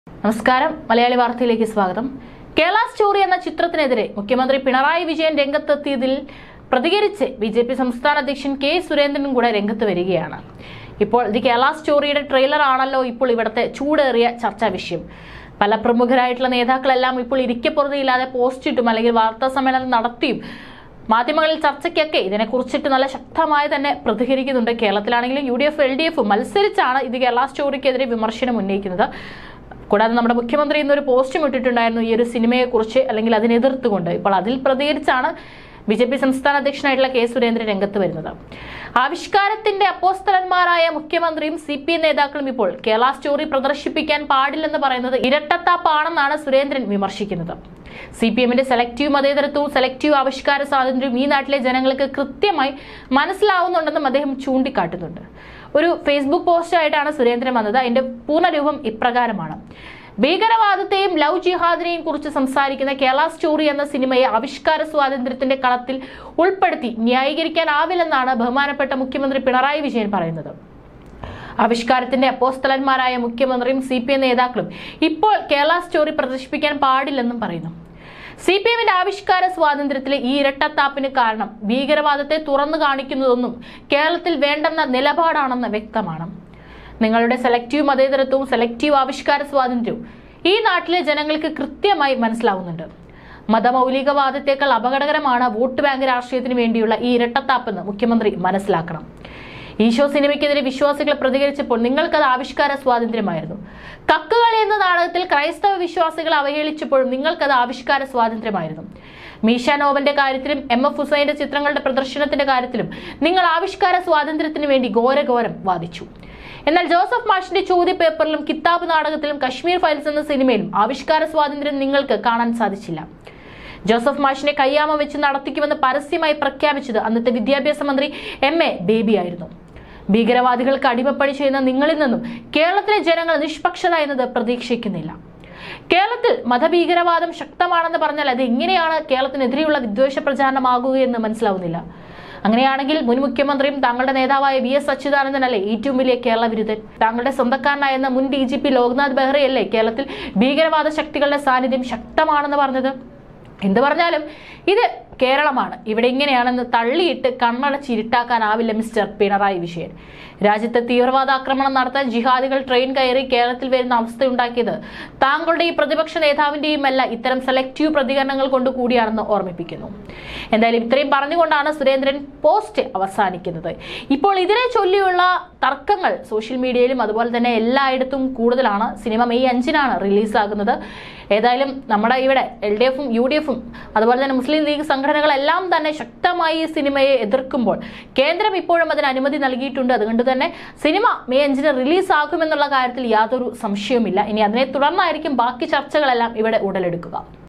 നമസ്കാരം മലയാളി വാർത്തയിലേക്ക് സ്വാഗതം കേരള സ്റ്റോറി എന്ന ചിത്രത്തിനെതിരെ മുഖ്യമന്ത്രി പിണറായി വിജയൻ രംഗത്തെത്തിയതിൽ പ്രതികരിച്ച് ബി ജെ പി സംസ്ഥാന അധ്യക്ഷൻ കെ സുരേന്ദ്രനും കൂടെ രംഗത്ത് വരികയാണ് ഇപ്പോൾ ദി കേരള സ്റ്റോറിയുടെ ട്രെയിലർ ആണല്ലോ ഇപ്പോൾ ഇവിടുത്തെ ചൂടേറിയ ചർച്ചാ വിഷയം പല പ്രമുഖരായിട്ടുള്ള നേതാക്കളെല്ലാം ഇപ്പോൾ ഇരിക്കപ്പുറതയില്ലാതെ പോസ്റ്റ് ഇട്ടും അല്ലെങ്കിൽ വാർത്താ സമ്മേളനം നടത്തിയും മാധ്യമങ്ങളിൽ ചർച്ചയ്ക്കൊക്കെ ഇതിനെക്കുറിച്ചിട്ട് നല്ല ശക്തമായി തന്നെ പ്രതികരിക്കുന്നുണ്ട് കേരളത്തിലാണെങ്കിലും U D F L D F മത്സരിച്ചാണ് ഇത് കേരള സ്റ്റോറിക്കെതിരെ വിമർശനം ഉന്നയിക്കുന്നത് കൂടാതെ നമ്മുടെ മുഖ്യമന്ത്രി ഇന്നൊരു പോസ്റ്റും ഇട്ടിട്ടുണ്ടായിരുന്നു ഈ ഒരു സിനിമയെക്കുറിച്ച് അല്ലെങ്കിൽ അതിനെ എതിർത്തുകൊണ്ട് ഇപ്പോൾ അതിൽ പ്രതികരിച്ചാണ് ബി ജെ പി സംസ്ഥാന അധ്യക്ഷനായിട്ടുള്ള കെ സുരേന്ദ്രൻ രംഗത്ത് വരുന്നത് ആവിഷ്കാരത്തിന്റെ അപ്പോസ്തലന്മാരായ മുഖ്യമന്ത്രിയും സി പി എം നേതാക്കളും ഇപ്പോൾ കേരള സ്റ്റോറി പ്രദർശിപ്പിക്കാൻ പാടില്ലെന്ന് പറയുന്നത് ഇരട്ടത്താപ്പാണെന്നാണ് സുരേന്ദ്രൻ വിമർശിക്കുന്നത് സി പി എമ്മിന്റെ സെലക്റ്റീവ് മതേതരത്വവും സെലക്റ്റീവ് ആവിഷ്കാര സ്വാതന്ത്ര്യവും ഈ നാട്ടിലെ ജനങ്ങൾക്ക് കൃത്യമായി മനസ്സിലാവുന്നുണ്ടെന്നും അദ്ദേഹം ചൂണ്ടിക്കാട്ടുന്നുണ്ട് ഒരു ഫേസ്ബുക്ക് പോസ്റ്റായിട്ടാണ് സുരേന്ദ്രൻ വന്നത് അതിന്റെ പൂർണ്ണരൂപം ഇപ്രകാരമാണ് ഭീകരവാദത്തെയും ലവ് ജിഹാദിനെയും കുറിച്ച് സംസാരിക്കുന്ന കേരള സ്റ്റോറി എന്ന സിനിമയെ ആവിഷ്കാര സ്വാതന്ത്ര്യത്തിന്റെ കളത്തിൽ ഉൾപ്പെടുത്തി ന്യായീകരിക്കാനാവില്ലെന്നാണ് ബഹുമാനപ്പെട്ട മുഖ്യമന്ത്രി പിണറായി വിജയൻ പറയുന്നത് ആവിഷ്കാരത്തിന്റെ അപ്പോസ്തലന്മാരായ മുഖ്യമന്ത്രിയും സി പി എം നേതാക്കളും ഇപ്പോൾ കേരള സ്റ്റോറി പ്രദർശിപ്പിക്കാൻ പാടില്ലെന്നും പറയുന്നു സി പി എമ്മിന്റെ ആവിഷ്കാര സ്വാതന്ത്ര്യത്തിലെ ഈ ഇരട്ടത്താപ്പിന് കാരണം ഭീകരവാദത്തെ തുറന്നു കാണിക്കുന്നതൊന്നും കേരളത്തിൽ വേണ്ടെന്ന നിലപാടാണെന്ന് വ്യക്തമാണ് നിങ്ങളുടെ സെലക്റ്റീവ് മതേതരത്വവും സെലക്റ്റീവ് ആവിഷ്കാര സ്വാതന്ത്ര്യവും ഈ നാട്ടിലെ ജനങ്ങൾക്ക് കൃത്യമായി മനസ്സിലാവുന്നുണ്ട് മതമൗലികവാദത്തേക്കാൾ അപകടകരമാണ് വോട്ട് ബാങ്ക് രാഷ്ട്രീയത്തിന് വേണ്ടിയുള്ള ഈ ഇരട്ടത്താപ്പെന്ന് മുഖ്യമന്ത്രി മനസ്സിലാക്കണം ഈശോ സിനിമയ്ക്കെതിരെ വിശ്വാസികൾ പ്രതികരിച്ചപ്പോൾ നിങ്ങൾക്കത് ആവിഷ്കാര സ്വാതന്ത്ര്യമായിരുന്നു കക്കുകളി എന്ന നാടകത്തിൽ ക്രൈസ്തവ വിശ്വാസികൾ അവഹേളിച്ചപ്പോഴും നിങ്ങൾക്കത് ആവിഷ്കാര സ്വാതന്ത്ര്യമായിരുന്നു മീഷ നോവന്റെ കാര്യത്തിലും എം എഫ് ഹുസൈന്റെ ചിത്രങ്ങളുടെ പ്രദർശനത്തിന്റെ കാര്യത്തിലും നിങ്ങൾ ആവിഷ്കാര സ്വാതന്ത്ര്യത്തിന് വേണ്ടി ഘോരഘോരം വാദിച്ചു എന്നാൽ ജോസഫ് മാഷിന്റെ ചോദ്യ പേപ്പറിലും കിതാബ് നാടകത്തിലും കശ്മീർ ഫയൽസ് എന്ന സിനിമയിലും ആവിഷ്കാര സ്വാതന്ത്ര്യം നിങ്ങൾക്ക് കാണാൻ സാധിച്ചില്ല ജോസഫ് മാഷിനെ കയ്യാമ വെച്ച് നടത്തിക്കുമെന്ന് പരസ്യമായി പ്രഖ്യാപിച്ചത് അന്നത്തെ വിദ്യാഭ്യാസ മന്ത്രി എം എ ബേബി ആയിരുന്നു ഭീകരവാദികൾക്ക് അടിമപ്പണി ചെയ്യുന്ന നിങ്ങളിൽ നിന്നും കേരളത്തിലെ ജനങ്ങൾ നിഷ്പക്ഷത എന്നത് പ്രതീക്ഷിക്കുന്നില്ല കേരളത്തിൽ മതഭീകരവാദം ശക്തമാണെന്ന് പറഞ്ഞാൽ അത് എങ്ങനെയാണ് കേരളത്തിനെതിരെയുള്ള വിദ്വേഷ പ്രചാരണമാകുകയെന്ന് മനസ്സിലാവുന്നില്ല അങ്ങനെയാണെങ്കിൽ മുൻ മുഖ്യമന്ത്രിയും താങ്കളുടെ നേതാവായ വി എസ് അച്യുതാനന്ദനല്ലേ ഏറ്റവും വലിയ കേരള വിരുദ്ധൻ താങ്കളുടെ സ്വന്തക്കാരനായിരുന്ന മുൻ ഡി ജി പി ലോക്നാഥ് ബെഹ്റയല്ലേ കേരളത്തിൽ ഭീകരവാദ ശക്തികളുടെ സാന്നിധ്യം ശക്തമാണെന്ന് പറഞ്ഞത് എന്ത് പറഞ്ഞാലും ഇത് കേരളമാണ് ഇവിടെ ഇങ്ങനെയാണെന്ന് തള്ളിയിട്ട് കണ്ണടച്ചിരുട്ടാക്കാനാവില്ല മിസ്റ്റർ പിണറായി വിജയൻ രാജ്യത്തെ തീവ്രവാദ ആക്രമണം നടത്താൻ ജിഹാദികൾ ട്രെയിൻ കയറി കേരളത്തിൽ വരുന്ന അവസ്ഥയുണ്ടാക്കിയത് താങ്കളുടെ ഈ പ്രതിപക്ഷ നേതാവിന്റെയും അല്ല ഇത്തരം സെലക്റ്റീവ് പ്രതികരണങ്ങൾ കൊണ്ട് കൂടിയാണെന്ന് ഓർമ്മിപ്പിക്കുന്നു എന്തായാലും ഇത്രയും പറഞ്ഞുകൊണ്ടാണ് സുരേന്ദ്രൻ പോസ്റ്റ് അവസാനിക്കുന്നത് ഇപ്പോൾ ഇതിനെ ചൊല്ലിയുള്ള തർക്കങ്ങൾ സോഷ്യൽ മീഡിയയിലും അതുപോലെ തന്നെ എല്ലായിടത്തും കൂടുതലാണ് സിനിമ മെയ് അഞ്ചിനാണ് റിലീസാകുന്നത് ഏതായാലും നമ്മുടെ ഇവിടെ എൽ ഡി എഫും യു ഡി എഫും അതുപോലെ തന്നെ മുസ്ലിം ലീഗ് സംഘടനകളെല്ലാം തന്നെ ശക്തമായി ഈ സിനിമയെ എതിർക്കുമ്പോൾ കേന്ദ്രം ഇപ്പോഴും അതിന് അനുമതി നൽകിയിട്ടുണ്ട് അതുകൊണ്ട് തന്നെ സിനിമ മെയ് അഞ്ചിന് റിലീസാകുമെന്നുള്ള കാര്യത്തിൽ യാതൊരു സംശയവുമില്ല ഇനി അതിനെ തുടർന്നായിരിക്കും ബാക്കി ചർച്ചകളെല്ലാം ഇവിടെ ഉടലെടുക്കുക